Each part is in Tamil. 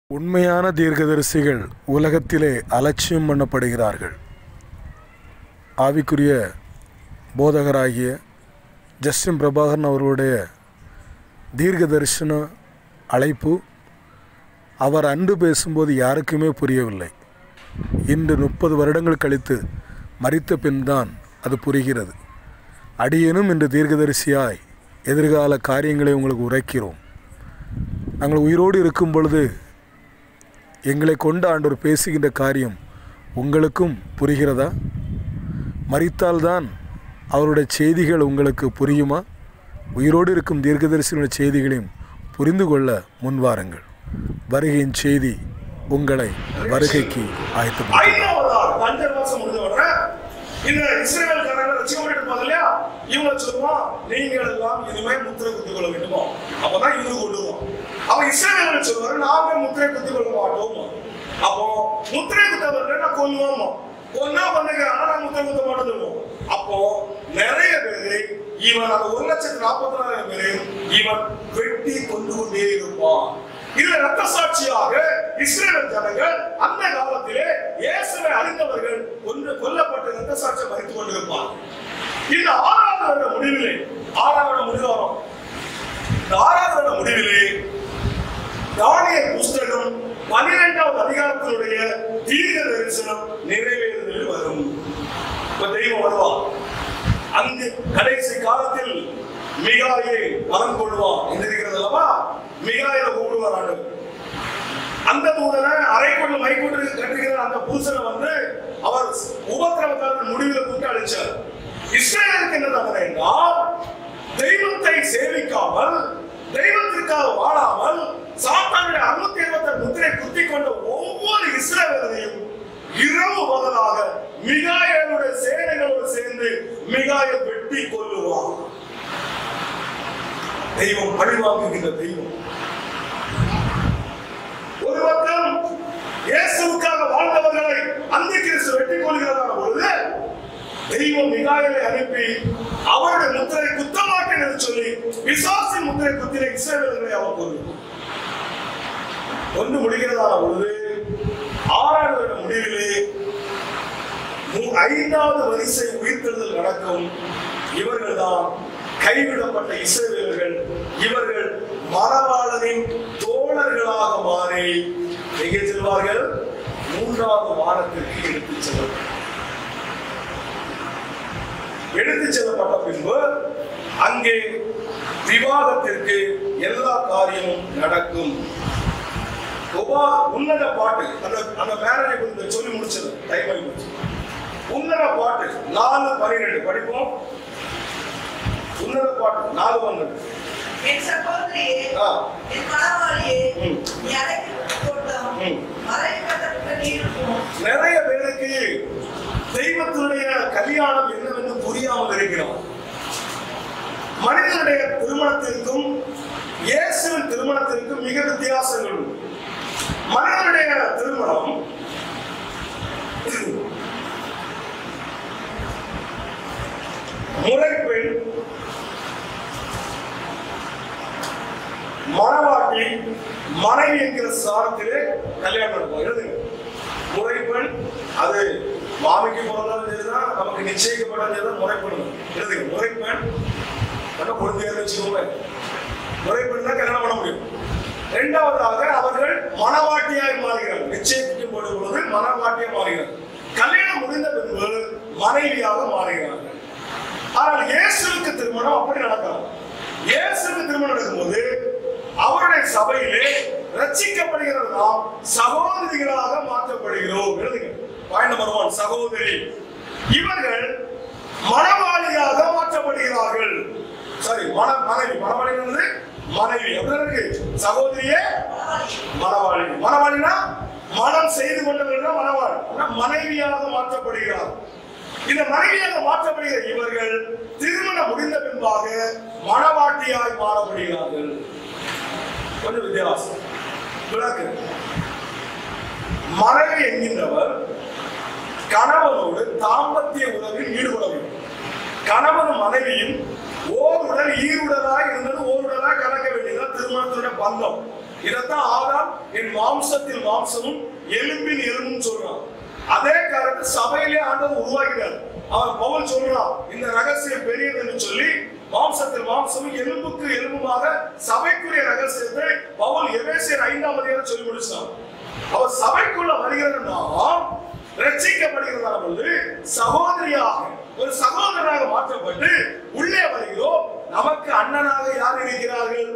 உண்மையான தீர்க்கதரிசிகள் உலகத்திலே அலட்சியம் பண்ணப்படுகிறார்கள் ஆவிக்குரிய போதகராகிய ஜஸ்டின் பிரபாகரன் அவர்களுடைய தீர்க்க தரிசன அழைப்பு அவர் அன்று பேசும்போது யாருக்குமே புரியவில்லை இன்று முப்பது வருடங்கள் கழித்து மறித்த பின்தான் அது புரிகிறது அடியேனும் இன்று தீர்க்கதரிசியாய் எதிர்கால காரியங்களை உங்களுக்கு உரைக்கிறோம் நாங்கள் உயிரோடு இருக்கும் பொழுது எங்களை கொண்டு ஆண்டவர் பேசுகின்ற காரியம் உங்களுக்கும் புரிகிறதா மறித்தால்தான் அவருடைய செய்திகள் உங்களுக்கு புரியுமா உயிரோடு இருக்கும் தீர்க்கதரிசிகளுடைய செய்திகளையும் புரிந்து கொள்ள முன்வாருங்கள் வருகையின் செய்தி உங்களை வருகைக்கு ஆயத்தப்படுத்தும் ஐந்தாவதாக பஞ்ச மாசம் முடிஞ்ச உடனே இந்த இஸ்ரேல் காரங்க ரசிக்கப்பட்டு இருப்பாங்க இல்லையா இவங்க சொல்லுவான் நீங்கள் எல்லாம் இனிமே முத்திரை குத்திக் கொள்ள வேண்டுமோ அப்பதான் இவங்க கொள்ளுவோம் அவன் இஸ்ரேல் சொல்லுவாரு நாமே முத்திரை குத்திக் கொள்ள மாட்டோம் அப்போ முத்திரை குத்தவர்கள் நான் கொல்லுவோம் ஒன்னா பண்ணுங்க ஆனா நான் முத்திரை குத்த மாட்டோம் சொல்லுவோம் அப்போ நிறைய பேரு இவன் அந்த ஒரு லட்சத்து நாற்பத்தி நாலாயிரம் பேரையும் இவன் வெட்டி கொண்டு கொண்டே இருப்பான் இதுல ரத்த சாட்சியாக இஸ்ரேல் ஜனங்கள் அந்த காலத்திலே இயேசுவை அறிந்தவர்கள் கொன்று கொல்லப்பட்டு ரத்த சாட்சியம் மறித்துக் கொண்டிருப்பார் இந்த ஆறாவது வருட முடிவிலே ஆறாவது வருட முடிவு வரும் இந்த ஆறாவது வருட முடிவிலே தானியல் புஸ்தகம் பன்னிரெண்டாவது அதிகாரத்தினுடைய தீர்க்க தரிசனம் நிறைவேறுதல் வரும் இப்ப தெய்வம் வருவார் அங்கு கடைசி காலத்தில் மிகாயை மரம் கொள்வான் என்று இருக்கிறது அல்லவா மிகாயில கூடுவார் ஆண்டு அந்த தூதனை அரைக்குள்ள மைக்கூட்டு கட்டுகிற அந்த புருஷனை வந்து அவர் உபத்திரவத்தால் முடிவில் கூட்டு அழிச்சார் இஸ்ரேலுக்கு என்ன தவறு என்றால் தெய்வத்தை சேவிக்காமல் தெய்வத்திற்காக வாழாமல் சாத்தானுடைய அறுநூத்தி இருபத்தி முத்திரை குத்தி கொண்ட ஒவ்வொரு இஸ்ரேலையும் இரவு பகலாக மிகாயலுடைய சேனைகளோடு சேர்ந்து மிகாய வெட்டி கொள்ளுவான் தெய்வம் பழிவாங்குகின்ற தெய்வம் ஒரு பக்கம் இயேசுவுக்காக வாழ்ந்தவர்களை அந்த கிறிஸ்து வெட்டி கொள்கிறதான பொழுது தெய்வம் மிகாயலை அனுப்பி அவருடைய முத்திரை குத்தமாட்டேன் என்று சொல்லி விசுவாசின் முத்திரை குத்தின இஸ்ரேலர்களை அவர் கொள்ளும் ஒன்று முடிகிறதான பொழுது ஆறாவது வருட முடிவிலே மூ- ஐந்தாவது வரிசை உயிர்த்தெழுதல் நடக்கும் இவர்கள்தான் கைவிடப்பட்ட இஸ்ரவேலர்கள் இவர்கள் மணவாளனின் தோழர்களாக மாறி எங்கே செல்வார்கள் மூன்றாவது வாரத்திற்கு எடுத்துச் செல்வார்கள் எடுத்துச் செல்லப்பட்ட பின்பு அங்கே விவாதத்திற்கு எல்லா காரியமும் நடக்கும் உபா உன்னத பாட்டு அந்த அந்த மேரேஜை குறித்து சொல்லி முடிச்சது டைம் ஆகி போச்சு உன்னத பாட்டு நாலு பன்னிரெண்டு படிப்போம் உன்னத பாட்டு நாலு பன்னெண்டு என் சகோதரியே ஆ. என் மணவாளியே ம். நீ அழைக்கப்பட்ட தோட்டம் ம். மறைக்கப்பட்ட நீருக்கும் நிறைய பேருக்கு தெய்வத்தினுடைய கல்யாணம் என்னவென்று புரியாமல் இருக்கிறோம் மனிதனுடைய திருமணத்திற்கும் இயேசுவின் திருமணத்திற்கும் மிக வித்தியாசங்கள் உண்டு. மனிதனுடைய திருமணம் முறைப்பெண் மணவாட்டி மனைவி என்கிற சாரத்திலே கல்யாணம் நடக்கும் எழுதுங்க முறைப்பெண் அது மாமிக்கு பிறந்தாலும் சரிதான் நமக்கு நிச்சயிக்கப்பட்டாலும் சரிதான் முறைப்பெண் எழுதுங்க முறைப்பெண் நல்ல குழந்தையாக வச்சுக்கோங்க முறைப்பெண் தான் கல்யாணம் பண்ண முடியும் இரண்டாவதாக அவர்கள் மனவாட்டியாய் மாறுகிறார்கள் நிச்சயிக்கப்படும் பொழுது மனவாட்டியாக மாறுகிறார்கள் கல்யாணம் முடிந்த பின்பு மனைவியாக மாறுகிறார்கள் ஆனால் இயேசுவுக்கு திருமணம் அப்படி நடக்கலாம் இயேசுவுக்கு திருமணம் நடக்கும்போது அவருடைய சபையிலே ரட்சிக்கப்படுகிற நாம் சகோதரிகளாக மாற்றப்படுகிறோம் எழுதுங்க பாயிண்ட் நம்பர் ஒன் சகோதரி இவர்கள் மணவாளியாக மாற்றப்படுகிறார்கள் சாரி மன மனைவி மணவாளிங்கிறது மனைவி அப்படி இருக்கு சகோதரியே மணவாளி மணவாளினா மனம் செய்து கொண்டவர்கள் மணவாளி ஆனா மனைவியாக மாற்றப்படுகிறார் இந்த மனைவியாக மாற்றப்படுகிற இவர்கள் திருமணம் முடிந்த பின்பாக மணவாட்டியாய் மாறப்படுகிறார்கள் கொஞ்சம் வித்தியாசம் விளக்கு மனைவி என்கின்றவர் கணவனோடு தாம்பத்திய உறவில் ஈடுபட வேண்டும் கணவனும் மனைவியும் ஓருடல் ஈருடலாய் இருந்தது ஓருடலாய் கலக்க வேண்டியது திருமணத்துடைய பந்தம் இதைத்தான் ஆதாம் என் மாம்சத்தில் மாம்சமும் எலும்பின் எலும்பும் சொல்றான் அதே காரணத்தை சபையிலே ஆண்டவர் உருவாக்கினார் அவன் பவுல் சொல்றான் இந்த ரகசியம் பெரியது என்று சொல்லி மாம்சத்தில் மாம்சமும் எலும்புக்கு எலும்புமாக சபைக்குரிய ரகசியத்தை பவுல் எபேசியர் ஐந்தாம் அதிகாரம் சொல்லி முடிச்சான் அவர் சபைக்குள்ள வருகிற நாம் ரட்சிக்கப்படுகிறதான பொழுது சகோதரியாக ஒரு சகோதரனாக மாற்றப்பட்டு உள்ளே வருகிறோம் நமக்கு அண்ணனாக யார் இருக்கிறார்கள்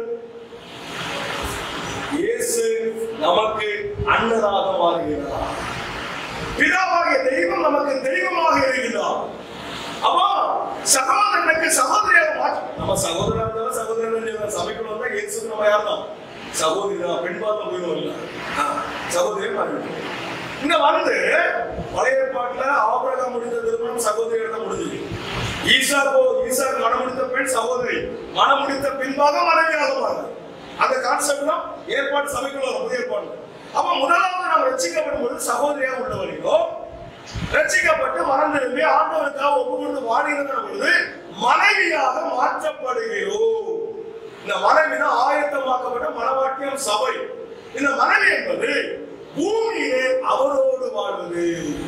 இயேசு நமக்கு அண்ணனாக மாறுகிறார் பிதாவாகிய தெய்வம் நமக்கு தெய்வமாக இருக்கிறார் அப்போ சகோதரனுக்கு சகோதரியாக மாற்ற நம்ம சகோதரா இருந்தாலும் சகோதரன் இல்லையா? சபைக்குள்ள வந்தா இயேசு நம்ம யார் தான் சகோதரி தான் பெண் பார்த்த போயிடும் இல்ல ஆ, சகோதரியே மாறிடும் இங்க வந்து பழைய ஏற்பாட்டுல ஆபிரகாம் முடிந்த திருமணம் சகோதரியோட தான் முடிஞ்சது ஈசாக்கோ ஈசாக்கு மனம் முடித்த பெண் சகோதரி மனம் முடித்த பின்பாக மனைவியாக மாறுது அந்த கான்செப்ட் தான் ஏற்பாடு சபைக்குள்ள வரும், புதிய ஏற்பாடு அப்ப முதலாவது நாம் ரட்சிக்கப்படும் பொழுது சகோதரியாக உள்ள வருகிறோம் ரட்சிக்கப்பட்டு மனம் திரும்பி ஆண்டவருக்காக ஒப்பு கொடுத்து வாழ்கிற பொழுது மனைவியாக மாற்றப்படுகிறோம் இந்த மனைவி தான் ஆயத்தமாக்கப்பட்ட மனவாட்டியம் சபை இந்த மனைவி என்பது பூமியிலே அவரோடு வாழ்வது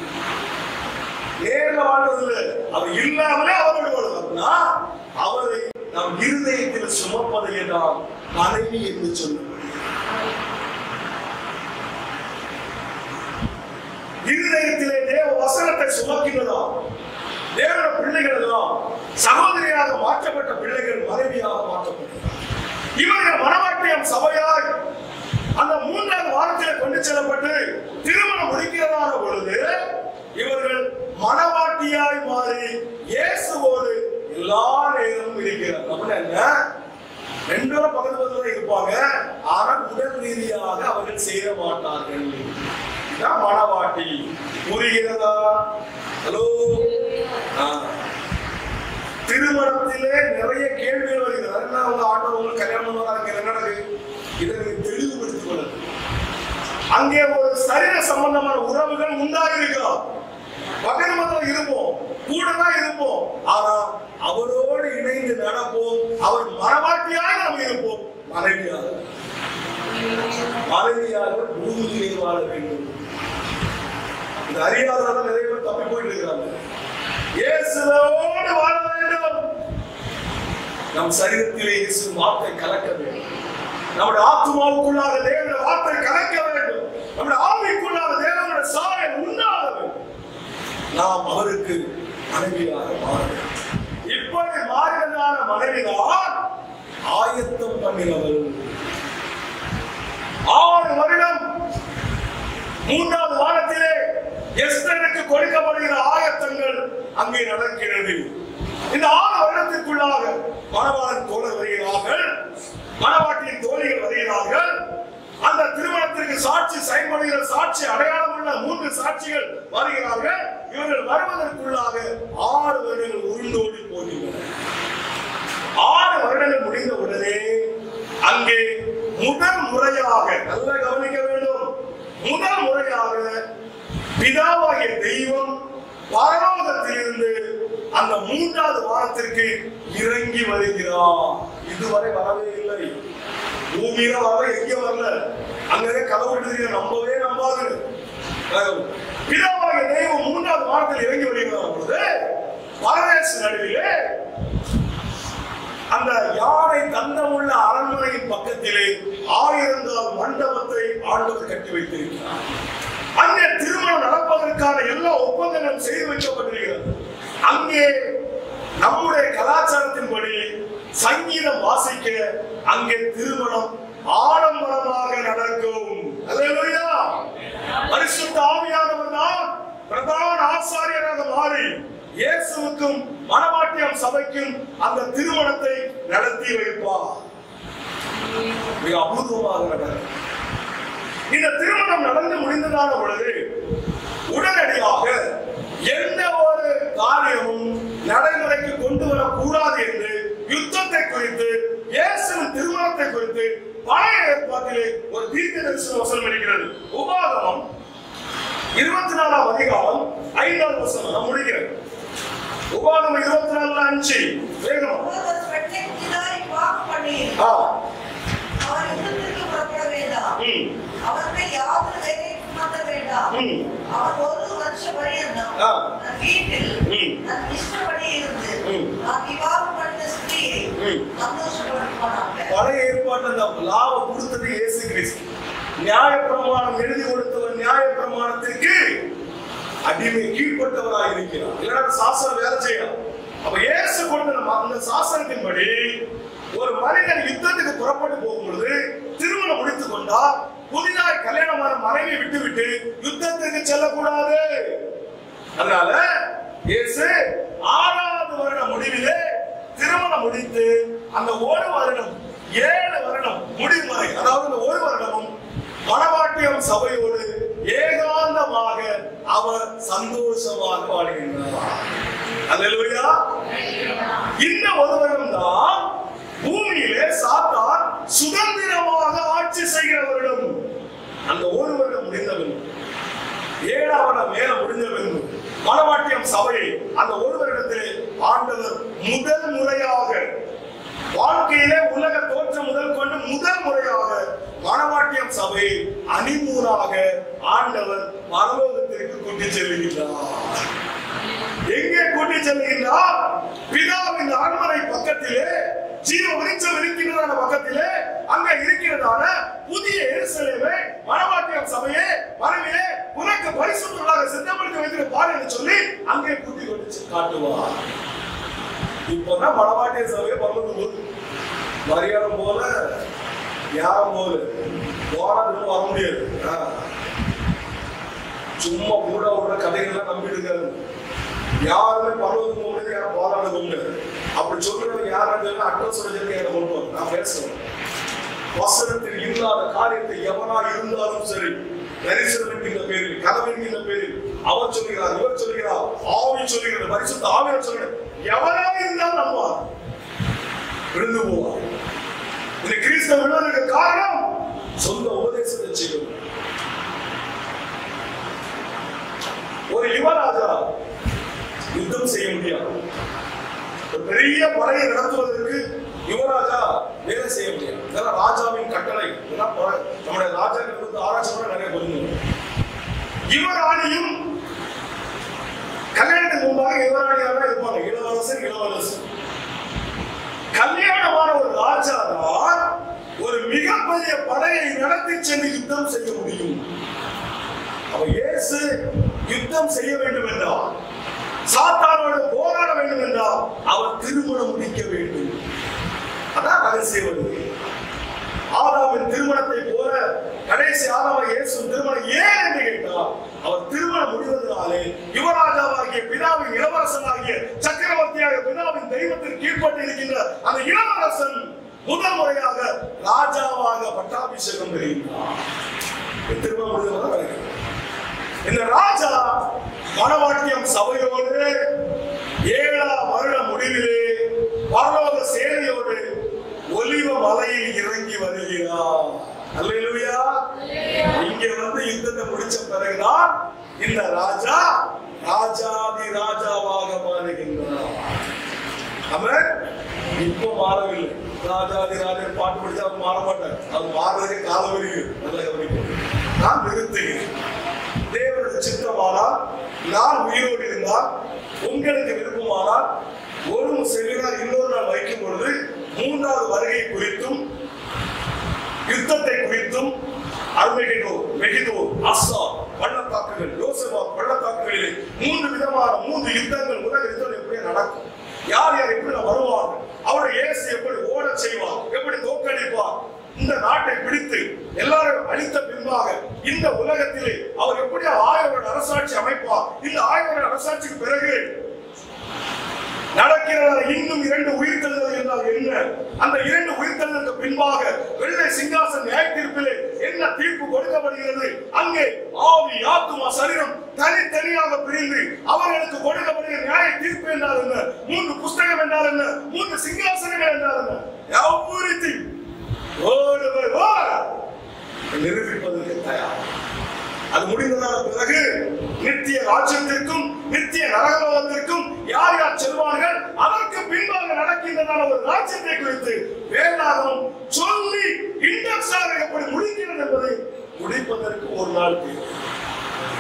நேர்ல வாழ்வதில்லை அவர் இல்லாமலே அவரோடு வாழ்வதுனா அவரை நம் இருதயத்தில் சுமப்பதை நாம் மனைவி என்று சொல்லப்படுகிறது இருதயத்திலே தேவ வசனத்தை சுமக்கின்றதா தேவ பிள்ளைகள் எல்லாம் சகோதரியாக மாற்றப்பட்ட பிள்ளைகள் மனைவியாக மாற்றப்பட்டனர் இவர்கள் மனவாட்டியம் சபையாய் அந்த மூன்றாவது வாரத்தில் கொண்டு செல்லப்பட்டு திருமணம் முடிக்கிறதான பொழுது இவர்கள் மனவாட்டியாய் மாறி இயேசுவோடு எல்லா நேரமும் இருக்கிறார் அப்படின்னா என்ன ரெண்டு பேரும் பக்கத்து பக்கத்துல இருப்பாங்க ஆனால் உடல் ரீதியாக அவர்கள் சேர மாட்டார்கள் இதான் மனவாட்டி புரிகிறதா ஹலோ திருமணத்திலே நிறைய கேள்விகள் வருகிறது அதனால உங்க ஆண்டவர் உங்களுக்கு கல்யாணம் பண்ணுவாங்க என்ன நடக்குது இதை நீங்க தெளிவுபடுத்திக் கொள்ளுங்க அங்கே ஒரு சரீர சம்பந்தமான உறவுகள் உண்டாயிருக்கலாம் பக்கத்து பக்கத்துல இருப்போம் கூட தான் இருப்போம் ஆனா அவரோடு இணைந்து நடப்போம் அவர் மரபாட்டியாக நாம் இருப்போம் மனைவியாக மனைவியாக பூமியிலே வாழ வேண்டும் இது அறியாததான் நிறைய பேர் தப்பி போயிட்டு இருக்கிறாங்க இயேசுவோடு வாழ வேண்டும் நம் சரீரத்திலே இயேசு வார்த்தை கலக்க வேண்டும் நம்முடைய ஆத்மாவுக்குள்ளாக தேவனுடைய வார்த்தை கலக்க வேண்டும் நம்முடைய ஆவிக்குள்ளாக தேவனுடைய சாயம் உண்டாக வேண்டும் நாம் அவருக்கு மனைவியாக மாற வேண்டும் இப்படி மாறினதான மனைவிதான் ஆயத்தம் பண்ணினவள் ஆறு வருடம் மூன்றாவது வாரத்திலே எஸ்தருக்கு கொடுக்கப்படுகிற ஆயத்தங்கள் அங்கே நடக்கிறது இந்த ஆறு வருடத்திற்குள்ளாக மணவாளன் தோழர் வருகிறார்கள் மணவாட்டியின் தோழிகள் வருகிறார்கள் அந்த திருமணத்திற்கு சாட்சி செயல்படுகிற சாட்சி அடையாளம் உள்ள மூன்று சாட்சிகள் வருகிறார்கள் இவர்கள் வருவதற்குள்ளாக ஆறு வருடங்கள் உருண்டோடி போகின்றன ஆறு வருடங்கள் முடிந்த உடனே அங்கே முதல் முறையாக நல்லா கவனிக்க வேண்டும் முதல் முறையாக பிதாவாகிய தெய்வம் பரலோகத்திலிருந்து அந்த மூன்றாவது வாரத்திற்கு இறங்கி வருகிறார் இதுவரை வரவே இல்லை பூமியில வரவே எங்க வரல அங்கே கதவு எழுதிய நம்பவே நம்பாது பிதாவாகிய தெய்வம் மூன்றாவது வாரத்தில் இறங்கி வருகிறார் பொழுது பரதேச நடுவிலே அந்த யானை தந்தமுள்ள அரண்மனையின் பக்கத்திலே ஆயிரங்கால் மண்டபத்தை ஆண்டவர் கட்டி வைத்திருக்கிறார் அங்கே திருமணம் நடப்பதற்கான எல்லா ஒப்பந்தங்களும் செய்து வைக்கப்பட்டிருக்கிறது அங்கே நம்முடைய கலாச்சாரத்தின்படி சங்கீதம் வாசிக்க அங்கே திருமணம் ஆடம்பரமாக நடக்கும் அல்லேலூயா பரிசுத்த ஆவியானவர் தான் பிரதான ஆசாரியராக மாறி இயேசுவுக்கும் மனவாட்டியம் சபைக்கும் அந்த திருமணத்தை நடத்தி வைப்பார் மிக அபூர்வமாக நடக்கும் இந்த திருமணம் நடந்து முடிந்ததான பொழுது உடனடியாக எந்த ஒரு காரியமும் நடைமுறைக்கு கொண்டு வரக்கூடாது என்று யுத்தத்தை குறித்து இயேசுவின் திருமணத்தை குறித்து பழைய ஏற்பாட்டிலே ஒரு தீர்க்க தரிசன வசனம் இருக்கிறது உபாகமம் இருபத்தி நாலாம் அதிகாரம் ஐந்தாவது வசனம் நான் முடிக்கிறேன் உபாகமம் இருபத்தி நாலு அஞ்சு வேகமா ஒருவர் பெண்ணை புதிதாய் விவாகம் பண்ணி ஆ அவர் யுத்தத்திற்கு புறப்பட வேண்டும் வேண்டாம் ம். அவர் ஒரு வருஷ பரியந்தம் ஆ. தன் வீட்டில் ம். தன் இஷ்டப்படி இருந்து ம். நான் விவாகம் பண்ணின ஸ்திரீயை ம். சந்தோஷப்படுத்துவானாக பழைய ஏற்பாட்டில் அந்த லாவை கொடுத்தது இயேசு கிறிஸ்து நியாயப்பிரமாணம் எழுதி கொடுத்தவர் நியாயப்பிரமாணத்திற்கு அடிமை கீழ்ப்பட்டவராக இருக்கிறார் இல்லைன்னா சாசனம் வேலை செய்யலாம் அப்ப இயேசு கொடுத்த நம்ம அந்த சாசனத்தின்படி ஒரு மனிதன் யுத்தத்துக்கு புறப்பட்டு போகும்பொழுது திருமணம் முடித்துக் கொண்டால் புதிதாய் கல்யாணமான மனைவி விட்டுவிட்டு யுத்தத்துக்கு செல்லக்கூடாது அதனால இயேசு ஆறாவது வருட முடிவிலே திருமணம் முடித்து அந்த ஒரு வருடம் ஏழு வருடம் முடிவு வரை அதாவது இந்த ஒரு வருடமும் மணவாட்டியம் சபையோடு ஏகாந்தமாக அவர் சந்தோஷமாக வாழ்கின்றார் அல்லேலூயா இந்த ஒரு வருடம் தான் பூமியிலே சாத்தான் சுதந்திரமாக ஆட்சி செய்கிற வருடம் அந்த ஒரு வருடம் முடிந்தவன் ஏழாவது மேல முடிஞ்ச பின்பு மணவாட்டியம் சபையை அந்த ஒரு வருடத்திலே ஆண்டவர் முதல் முறையாக வாழ்க்கையிலே உலக தோற்றம் முதல் கொண்டு முதல் முறையாக மணவாட்டியம் சபையை அணிமூராக ஆண்டவர் பரலோகத்திற்கு கூட்டி செல்லுகின்றார் எங்கே கூட்டி செல்லுகின்றார் பிதாவின் அரண்மனை பக்கத்திலே ஜீவ வெளிச்சம் இருக்கின்றதான பக்கத்திலே அங்க இருக்கிறதான புதிய எருசலேமை மணவாட்டியம் சபையே மனைவியே உனக்கு பரிசுத்தமாக சித்தப்படுத்தி வைத்திருக்க பாரு என்று சொல்லி அங்கே கூட்டி கொண்டு சென்று காட்டுவார் இப்பதான் மணவாட்டிய சபையை பரலோகம் போகுது மரியாதை போல யாரும் போல போனா திரும்ப வர முடியாது ஆ. சும்மா கூட விடுற கதைகள்லாம் நம்பிடுங்க யாருமே பரவதுக்கு போக முடியாது யாரும் போராட போக முடியாது அப்படி சொல்றவங்க யாரும் அட்ரஸ் சொல்லிட்டு என்ன பண்ணுவாங்க நான் பேசுறேன் வசனத்தில் இல்லாத காரியத்தை எவனா இருந்தாலும் சரி தரிசனம் என்கின்ற பேரில் கனவு என்கின்ற பேரில் அவர் சொல்கிறார் இவர் சொல்கிறார் ஆவி சொல்கிறது பரிசுத்த ஆவியர் சொல்கிறது எவனா இருந்தாலும் நம்புவார் விழுந்து போவார் இந்த கிறிஸ்தவ விழுவதற்கு காரணம் சொந்த உபதேசத்தை செய்வது ஒரு யுவராஜா யுத்தம் செய்ய முடியாது ஒரு பெரிய படையை நடத்துவதற்கு யுவராஜா வேலை செய்ய முடியாது இதெல்லாம் ராஜாவின் கட்டளை இதெல்லாம் ப- நம்முடைய ராஜாக்கள் வந்து ஆராய்ச்சி கூட நிறைய புரிஞ்சு யுவராணியும் கல்யாணத்துக்கு முன்பாக யுவராணியாக தான் இருப்பாங்க இளவரசன் இளவரசன் கல்யாணமான ஒரு ராஜா தான் ஒரு மிகப்பெரிய படையை நடத்தி சென்று யுத்தம் செய்ய முடியும் அப்ப இயேசு யுத்தம் செய்ய வேண்டும் என்றால் சாத்தானோடு போராட வேண்டும் என்றால் அவர் திருமணம் முடிக்க வேண்டும் அதான் ரகசியம் வருது ஆதாமின் திருமணத்தை போல கடைசி ஆதாம இயேசு திருமணம் ஏன் என்று கேட்டால் அவர் திருமணம் முடிவதனாலே யுவராஜாவாகிய பிதாவின் இளவரசனாகிய சக்கரவர்த்தியாக பிதாவின் தெய்வத்திற்கு கீழ்ப்பட்டு இருக்கின்ற அந்த இளவரசன் முதல் முறையாக ராஜாவாக பட்டாபிஷேகம் பெறுகின்றார் திருமணம் முடிவதாக வருகிறது இந்த ராஜா மணவாட்டியம் சபையோடு ஏழாம் வருட முடிவிலே பரலோக சேனையோடு ஒலிவ மலையில் இறங்கி வருகிறார் அல்லேலூயா இங்க வந்து யுத்தத்தை முடிச்ச பிறகுதான் இந்த ராஜா ராஜாதி ராஜாவாக மாறுகின்றார் அவன் இப்போ மாறவில்லை ராஜாதி ராஜன் பாட்டு படிச்சா அவர் மாற மாட்டார் அது மாறுறதுக்கு காலம் இருக்கு நல்ல கவனிக்கும் நான் நிறுத்துகிறேன் தேவனுடைய சித்தமானால் நான் உயிரோடு இருந்தால் உங்களுக்கு விருப்பமானால் ஒரு செமினார் இன்னொரு நாள் வைக்கும் பொழுது மூன்றாவது வருகை குறித்தும் யுத்தத்தை குறித்தும் அருமெகிதோ மெகிதோ அஸ்ஸா பள்ளத்தாக்குகள் யோசபா பள்ளத்தாக்குகளிலே மூன்று விதமான மூன்று யுத்தங்கள் உலக யுத்தம் எப்படி நடக்கும் யார் யார் எப்படி வருவார் அவருடைய இயேசு எப்படி ஓட செய்வார் எப்படி தோற்கடிப்பார் இந்த நாட்டை பிடித்து எல்லாரும் அழித்த பின்பாக இந்த உலகத்திலே அவர் எப்படி ஆயிரம் வருட அரசாட்சி அமைப்பார் இந்த ஆயிரம் வருட அரசாட்சிக்கு பிறகு நடக்கிறது இன்னும் இரண்டு உயிர்த்தெழுதல் என்றால் என்ன அந்த இரண்டு உயிர்த்தெழுதலுக்கு பின்பாக வெள்ளை சிங்காசன நியாய தீர்ப்பிலே என்ன தீர்ப்பு கொடுக்கப்படுகிறது அங்கே ஆவி ஆத்துமா சரீரம் தனித்தனியாக பிரிந்து அவர்களுக்கு கொடுக்கப்படுகிற நியாய தீர்ப்பு என்றால் என்ன மூன்று புஸ்தகம் என்றால் என்ன மூன்று சிங்காசனங்கள் என்றால் என்ன எவ்ரிதிங் ஓடுவர் ஓட நிரூபிப்பதற்கு தயார் அது முடிந்ததான பிறகு நித்திய ராஜ்யத்திற்கும் நித்திய நரகலோகத்திற்கும் யார் யார் செல்வார்கள் அதற்கு பின்பாக நடக்கின்றதான ஒரு ராஜ்யத்தை குறித்து வேதாகம் சொல்லி இண்டக்ஸாக எப்படி முடிக்கிறது என்பதை முடிப்பதற்கு ஒரு நாள் தேவை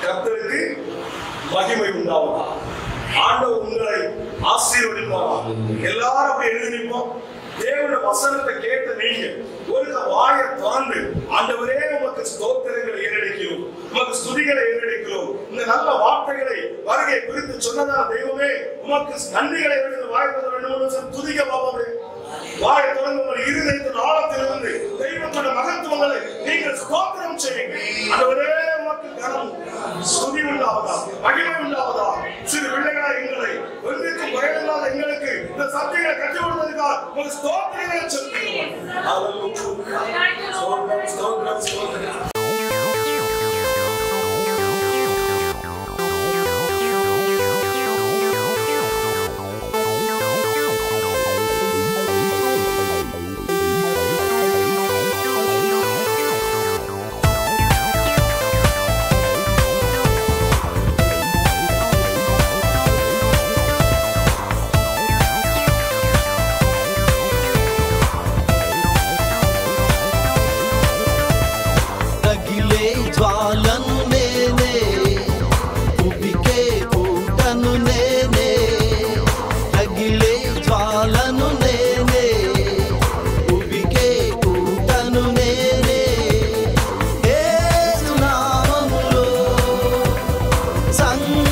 கர்த்தருக்கு மகிமை உண்டாவதா ஆண்டவர் உங்களை ஆசீர்வதிப்பாரா எல்லாரும் அப்படி எழுதி நிற்போம் தேவனுடைய வசனத்தை கேட்ட நீங்க ஒரு வாயை திறந்து ஆண்டவரே உமக்கு ஸ்தோத்திரங்களை ஏறெடுக்கிறோம் உமக்கு ஸ்துதிகளை ஏறெடுக்கிறோம் இந்த நல்ல வார்த்தைகளை வருகை குறித்து சொன்னதா தெய்வமே உமக்கு நன்றிகளை எழுந்து வாய் திறந்து ரெண்டு மூணு நிமிஷம் துதிக்க பாப்பாவே வாயை திறந்து உங்கள் இருதயத்தின் ஆழத்திலிருந்து தெய்வத்தோட மகத்துவங்களை நீங்கள் ஸ்தோத்திரம் செய்யுங்க ஆண்டவரே உமக்கு கனம் ஸ்துதி உண்டாவதா மகிமை உண்டாவதா சிறு பிள்ளைகளா எங்களை ஒன்றுக்கும் பயனில்லாத எங்களுக்கு இந்த சத்தியங்களை கற்றுக் கொடுத்ததுக்காக உங்க ஸ்தோத்திரங்களை செலுத்துகிறோம் ஹalleluya. ஸ்தோத்திரம் ஸ்தோத்திரம் ஸ்தோத்திரம் రగిలే జ్వాలను నేనే ఉబికే పూటను నేనే రగిలే జ్వాలను నేనే ఉబికే పూటను నేనే యేసు నామములో సంగ